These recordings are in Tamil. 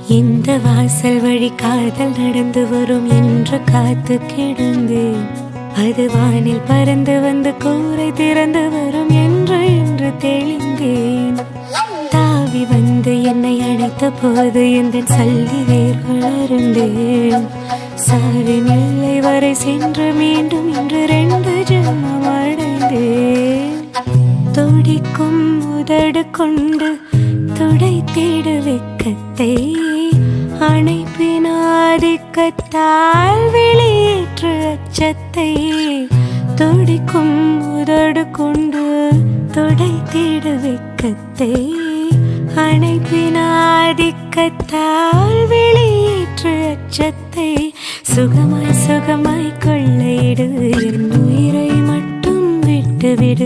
இந்த வாசல் வழி காதல் நடந்து வரும் என்று காத்து கிடந்தேன் அது வானில் பறந்து வந்து கூரை திறந்து வரும் என்று என்று தெளிந்தேன் தாவி வந்து என்னை அழைத்த போது எந்த சல்லி வேர்கள் அருந்தேன் சாவின் எல்லை வரை சென்று மீண்டும் இன்று ரெண்டு ஜென்மம் அடைந்தேன் துடிக்கும் உதடு கொண்டு துடைத்திட வெக்கத்தை அணைப்பின் ஆதிக்கத்தால் வெளியேற்று அச்சத்தை துடிக்கும் உதடு கொண்டு துடைத்திட வெக்கத்தை அணைப்பின் ஆதிக்கத்தால் வெளியேற்று அச்சத்தை சுகமாய் சுகமாய் கொள்ளையிடு என் உயிரை மட்டும் விட்டுவிடு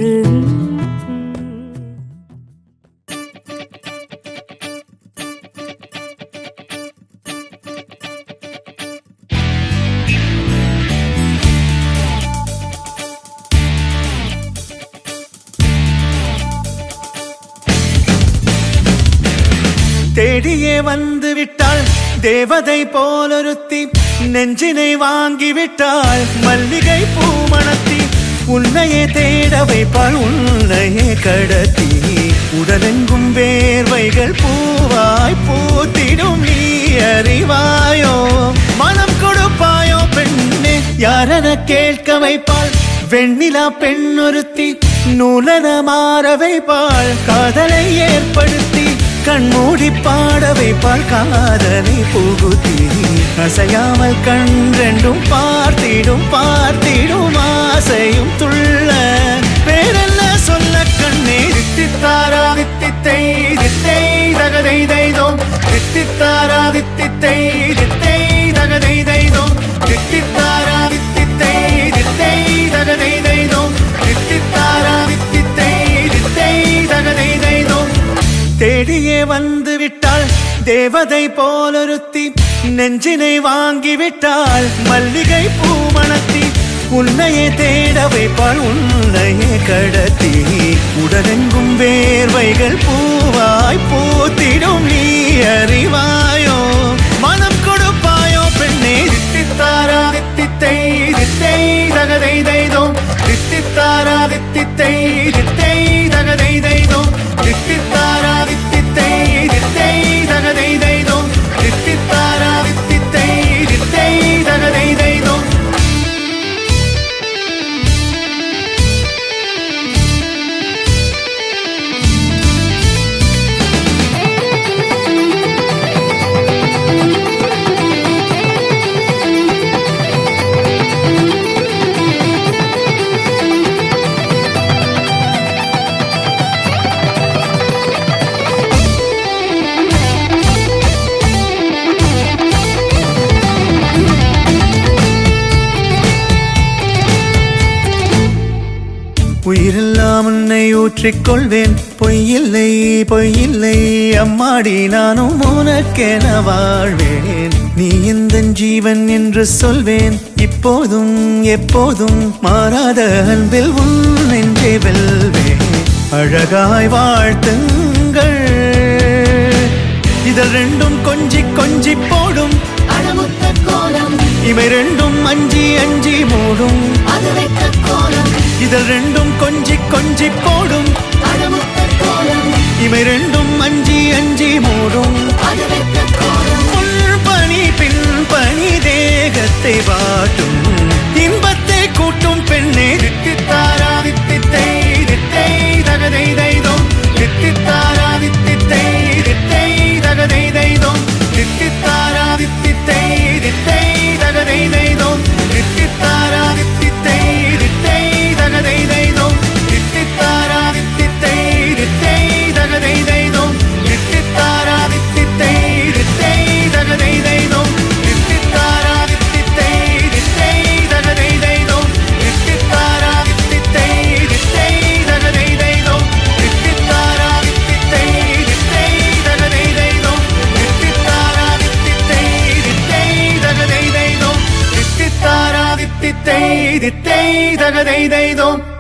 தேடியே வந்து விட்டாள் தேவதை போலொருத்தி நெஞ்சினை வாங்கி விட்டாள் மல்லிகை பூமணத்தி உன்னையே தேட வைப்பாள் உன்னையே கடத்தி உடலெங்கும் வேர்வைகள் பூவாய் பூத்திடும் நீ அறிவாயோ மனம் கொடுப்பாயோ பெண்ணே யாரென கேட்க வைப்பாள் வெண்ணிலா பெண்ணொருத்தி நூலன மாற வைப்பாள் காதலை ஏற்படுத்தி கண்மூடி பாட வைப்பாள் காதலை புகுத்தி அசையாமல் கண் ரெண்டும் பார்த்திடும் பார்த்திடும் ஆசையும் துள்ள பேரெல்ல சொல்ல கண்ணே தித்தித்தாரா தித்தித்தை தித்தை தகதை தைதோம் தித்தித்தாரா தித்தித்தை தித்தை தகதை தைதோம் தித்தித்தாரா தித்தித்தை தித்தை தகதை தைதோம் தித்தித்தாரா தித்தித்தை தித்தை தகதை தைதோம் தேடியே வந்து விட்டாள் தேவதை போலொருத்தி நெஞ்சினை வாங்கி விட்டாள் மல்லிகை பூமணத்தி உன்னையே தேட வைப்பாள் உன்னையே கடத்தி உடலெங்கும் வேர்வைகள் பூவாய் பூத்திடும் நீ அறிவாயோ மனம் கொடுப்பாயோ பெண்ணே தித்தித்தாரா தித்தித்தை தித்தை தகதை தைதோம் தித்தித்தாரா தித்தித்தை தித்தை தகதை தைதோம் தித்தித்தாரா தித்தித்தை தித்தை தகதை தைதோம் தித்தித்தாரா தித்தித்தை தித்தை தகதை தைதோம் உயிரெல்லாம் உன்னை ஊற்றிக் கொள்வேன் பொய்யில்லை பொய்யில்லை அம்மாடி நானும் உனக்கென வாழ்வேன் நீ இந்த ஜீவன் என்று சொல்வேன் இப்போதும் எப்போதும் மாறாத அன்பில் உன் நெஞ்சை வெல்வேன் அழகாய் வாழ்த்துங்கள் இதழ் ரெண்டும் கொஞ்சி கொஞ்சி போடும் அடமுத்த கோலம் இவை ரெண்டும் அஞ்சி அஞ்சி மூடும் அது வைத்த கோலம் இதழ் ரெண்டும் கொஞ்சி கொஞ்சி போடும் அடமுத்த கோலம் இவை ரெண்டும் அஞ்சி அஞ்சி மூடும் அது வைத்த கோலம் முன் பனி பின் பனி தேகத்தை வாட்டும் இன்பத்தை கூட்டும் பெண்ணே தித்தித்தாரா தித்தித்தை தித்தை தகதை தைதோம் தித்தித்தாரா தித்தித்தை தித்தை தகதை தைதோம் தித்தித்தாரா தித்தித்தை தித்தை தகதை தைதோம் தித்தித்தாரா தித்தித்தை தித்தை தகதை தைதோம் தித்தித்தாரா தித்தித்தை தித்தை தகதை தைதோம் தித்தித்தாரா தித்தித்தை தித்தை தகதை தைதோம் தித்தித்தாரா தித்தித்தை தித்தை தகதை தைதோம் தித்தித்தாரா தித்தித்தை தித்தை தகதை தைதோம் தித்தித்தாரா தித்தித்தை தித்தை தகதை தைதோம் தித்தித்தாரா தித்தித்தை தித்தை தகதை தைதோம் தித்தித்தாரா தித்தித்தை தித்தை தகதை தைதோம்